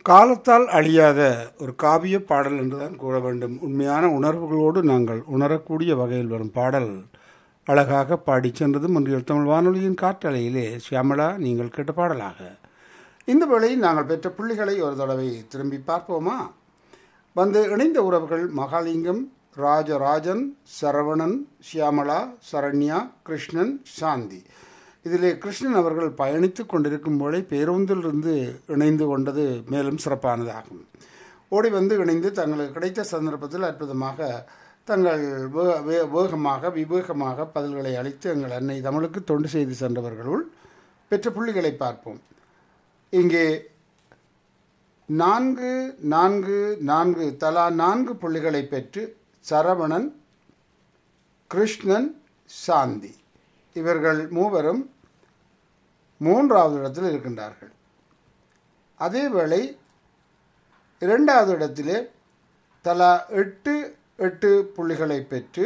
காலத்தால் அழியாத ஒரு காவிய பாடல் என்றுதான் கூற வேண்டும் உண்மையான உணர்வுகளோடு நாங்கள் உணரக்கூடிய வகையில் வரும் பாடல் அழகாக பாடிச் சென்றது முன்றியல் தமிழ் வானொலியின் காற்றலையிலே சியாமளா நீங்கள் கேட்ட பாடலாக இந்த வேளையில் நாங்கள் பெற்ற புள்ளிகளை ஒரு தடவை திரும்பி பார்ப்போமா வந்து இணைந்த உறவுகள் மகாலிங்கம் ராஜராஜன் சரவணன் சியாமளா சரண்யா கிருஷ்ணன் சாந்தி இதிலே கிருஷ்ணன் அவர்கள் பயணித்து கொண்டிருக்கும் போதே பேருந்திலிருந்து இணைந்து கொண்டது மேலும் சிறப்பானதாகும் ஓடி வந்து இணைந்து தங்களுக்கு கிடைத்த சந்தர்ப்பத்தில் அற்புதமாக தங்கள் வே- வே- வேகமாக விவேகமாக பதில்களை அளித்து எங்கள் அன்னை தமிழுக்கு தொண்டு செய்து சென்றவர்களுள் பெற்ற புள்ளிகளை பார்ப்போம் இங்கே நான்கு நான்கு நான்கு தலா நான்கு புள்ளிகளை பெற்று சரவணன் கிருஷ்ணன் சாந்தி இவர்கள் மூவரும் மூன்றாவது இடத்தில் இருக்கின்றார்கள் அதேவேளை இரண்டாவது இடத்திலே தலா எட்டு எட்டு புள்ளிகளை பெற்று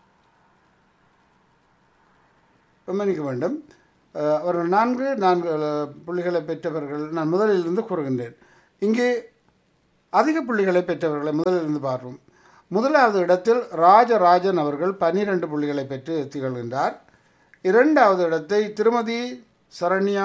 மன்னிக்க வேண்டும் அஹ், அவர்கள் நான்கு நான்கு அஹ், புள்ளிகளை பெற்றவர்கள் நான் முதலில் இருந்து கூறுகின்றேன் இங்கே அதிக புள்ளிகளை பெற்றவர்களை முதலில் இருந்து பார்ப்போம் முதலாவது இடத்தில் ராஜராஜன் அவர்கள் பன்னிரண்டு புள்ளிகளை பெற்று திகழ்கின்றார் இரண்டாவது இடத்தை திருமதி சரண்யா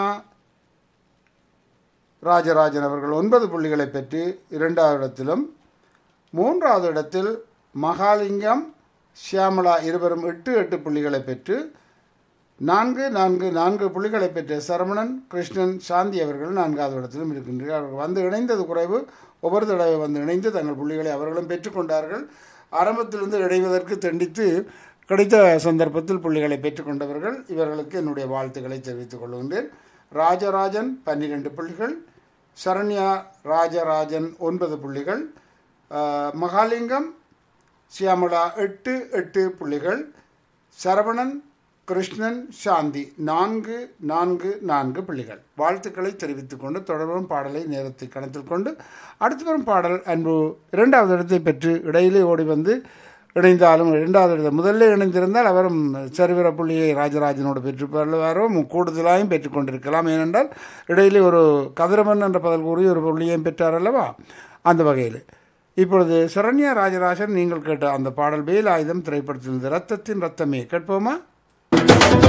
ராஜராஜன் அவர்கள் ஒன்பது புள்ளிகளை பெற்று இரண்டாவது இடத்திலும் மூன்றாவது இடத்தில் மகாலிங்கம் சியாமளா இருவரும் எட்டு எட்டு புள்ளிகளை பெற்று நான்கு நான்கு நான்கு புள்ளிகளை பெற்ற சரவணன் கிருஷ்ணன் சாந்தி அவர்கள் நான்காவது இடத்திலும் இருக்கின்றனர் அவர்கள் வந்து இணைந்தது குறைவு ஒவ்வொரு தடவை வந்து இணைந்து தங்கள் புள்ளிகளை அவர்களும் பெற்றுக்கொண்டார்கள் ஆரம்பத்திலிருந்து இணைவதற்கு தண்டித்து கிடைத்த சந்தர்ப்பத்தில் புள்ளிகளை பெற்றுக்கொண்டவர்கள் இவர்களுக்கு என்னுடைய வாழ்த்துக்களை தெரிவித்துக் கொள்கின்றேன் ராஜராஜன் பன்னிரண்டு புள்ளிகள் சரண்யா ராஜராஜன் ஒன்பது புள்ளிகள் ஆஹ், மகாலிங்கம் சியாமளா எட்டு எட்டு புள்ளிகள் சரவணன் கிருஷ்ணன் சாந்தி நான்கு நான்கு நான்கு புள்ளிகள் வாழ்த்துக்களை தெரிவித்துக் கொண்டு தொடரும் பாடலை நேரத்தை கணத்தில் கொண்டு அடுத்து வரும் பாடல் அன்பு இரண்டாவது இடத்தை பெற்று இடையிலே ஓடி வந்து இணைந்தாலும் இரண்டாவது இடத்தை முதல்ல இணைந்திருந்தால் அவரும் சரிவர புள்ளியை ராஜராஜனோடு பெற்று பெறுவாரோ கூடுதலாயும் பெற்றுக்கொண்டிருக்கலாம் ஏனென்றால் இடையிலே ஒரு கதிரவன் என்ற பதில் கூறி ஒரு புள்ளியையும் பெற்றார் அல்லவா அந்த வகையில் இப்பொழுது சரண்யா ராஜராஜன் நீங்கள் கேட்ட அந்த பாடல் வேலாயுதம் திரைப்படத்திலிருந்து ரத்தத்தின் ரத்தமே கேட்போமா